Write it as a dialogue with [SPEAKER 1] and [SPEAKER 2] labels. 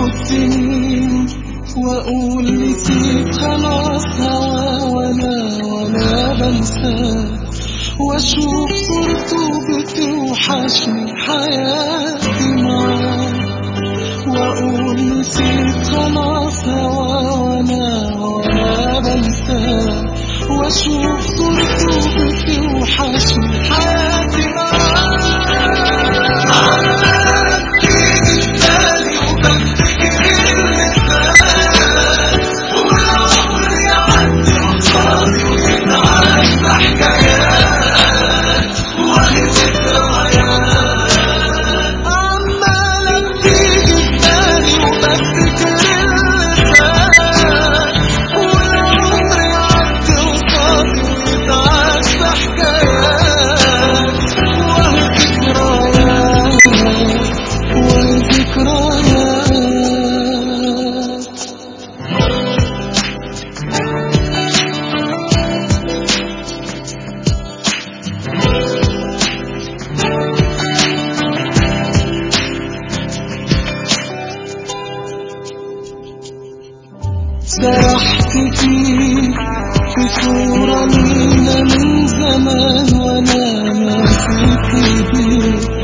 [SPEAKER 1] السنين واقول نسيت خلاص هوا وانا وانا بنساه واشوف صورته بتوحشني حياتي معاه واقول نسيت خلاص هوا وانا وانا بنساه واشوف صورته بتوحشني حياتي معاه عمالة بتيجي في بالي وبفتكر اللي فات والعمر يعدي قصادي ويتعاش بحكايات وهي ذكريات عمالة بتيجي في بالي وبفتكر اللي فات والعمر يعدي قصادي ويتعاش بحكايات وهي ذكريات وهي ذكريات سرحت فيك في صورة لينا من زمان وانا ناسيك بيك